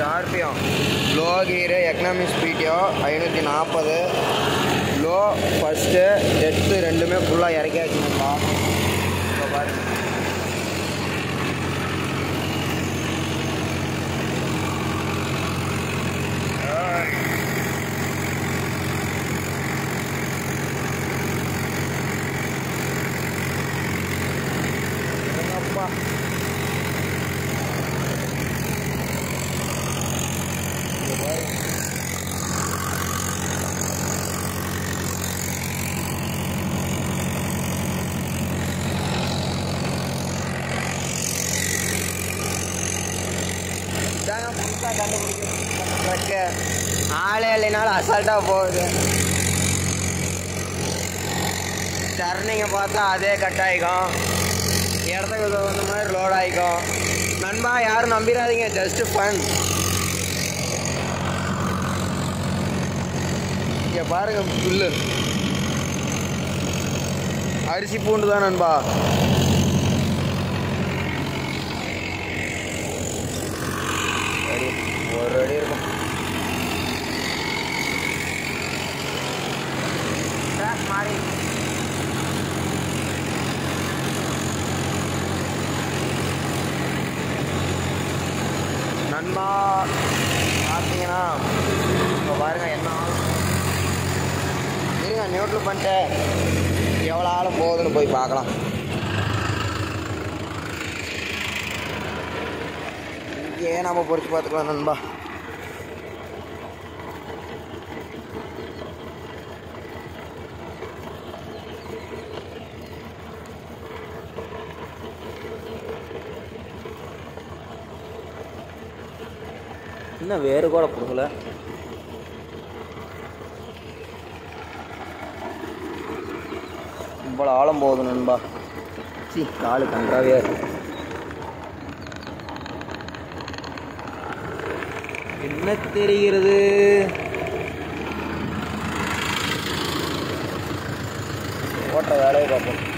Scorpio லோ கீரு economic ஸ்பீடியோ ஐநூற்றி நாற்பது லோ ஃபஸ்ட்டு டெத்து ரெண்டுமே ஃபுல்லாக இறக்கியாச்சுங்கப்பா இப்போ பாருங்க அப்பா இங்க பாருங்க. இதாங்க புதுசா கண்டுபிடிக்க ட்ரக்கு ஆளே இல்லைனாலும் அசால்ட்டாக போகுது டர்னிங்கை பார்த்தா அதே கட் ஆகிக்கும் இடத்துக்கு தகுந்த மாதிரி லோட் ஆகிக்கும் நண்பா யாரும் நம்பிடாதீங்க ஜஸ்ட் ஃபன் இங்கே பாருங்க புல்லு அரிசி பூண்டு தான் நண்பா அடி ஒரு அடி இருக்கும் Track மாறி நண்பா பார்த்தீங்கன்னா இப்போ பாருங்க என்ன ஆகும். இருங்க நியூட்ரல் பண்ணிட்டு எவ்வளோ ஆழம் போகுதுன்னு போய் பார்க்கலாம் இங்கேயே நம்ம பொறிச்சு பார்த்துக்கலாம் நண்பா இன்னும் வேறு கூட கொடுக்கல இவ்வளோ ஆழம் போகுது நண்பா சி காலு கன்றாவே இருக்கு என்ன தெரிகிறது ஓட்ட வேலையை பார்ப்போம்